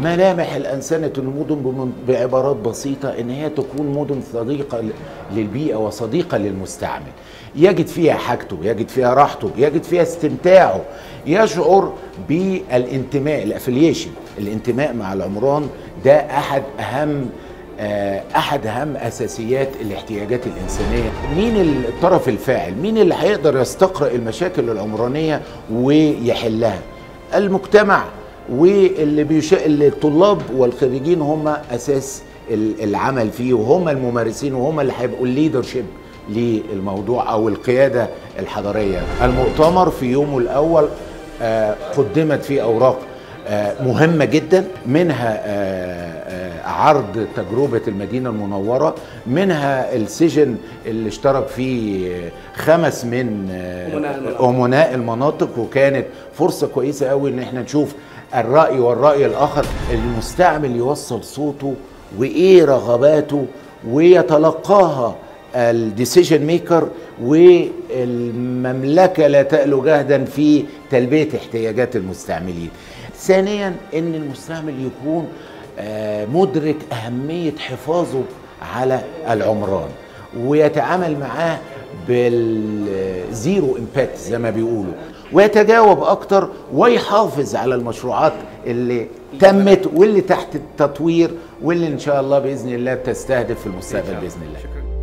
ملامح الأنسنة المدن بمن- بعبارات بسيطة إن هي تكون مدن صديقة ل- للبيئة وصديقة للمستعمل يجد فيها حاجته يجد فيها راحته يجد فيها استمتاعه يشعر بالانتماء الافليشن الانتماء مع العمران ده أحد أهم آه، احد اهم اساسيات الاحتياجات الانسانيه مين الطرف الفاعل مين اللي هيقدر يستقرأ المشاكل العمرانيه ويحلها المجتمع واللي بيش... اللي الطلاب والخريجين هم اساس ال- العمل فيه وهم الممارسين وهم اللي هيبقوا الليدرشيب للموضوع او القياده الحضاريه المؤتمر في يومه الاول آه، قدمت فيه اوراق آه، مهمة جدا منها آه، آه، عرض تجربة المدينة المنورة منها السجن اللي اشترك فيه خمس من آه، أمناء المناطق. أمناء المناطق وكانت فرصة كويسة قوي ان احنا نشوف الرأي والرأي الآخر المستعمل يوصل صوته وإيه رغباته ويتلقاها الديسيجن ميكر والمملكه لا تألو جهدا في تلبيه احتياجات المستعملين. ثانيا ان المستعمل يكون آه، مدرك اهميه حفاظه على العمران ويتعامل معاه بالزيرو امباكت زي ما بيقولوا ويتجاوب اكتر ويحافظ على المشروعات اللي تمت واللي تحت التطوير واللي ان شاء الله باذن الله تستهدف في المستقبل باذن الله شكرا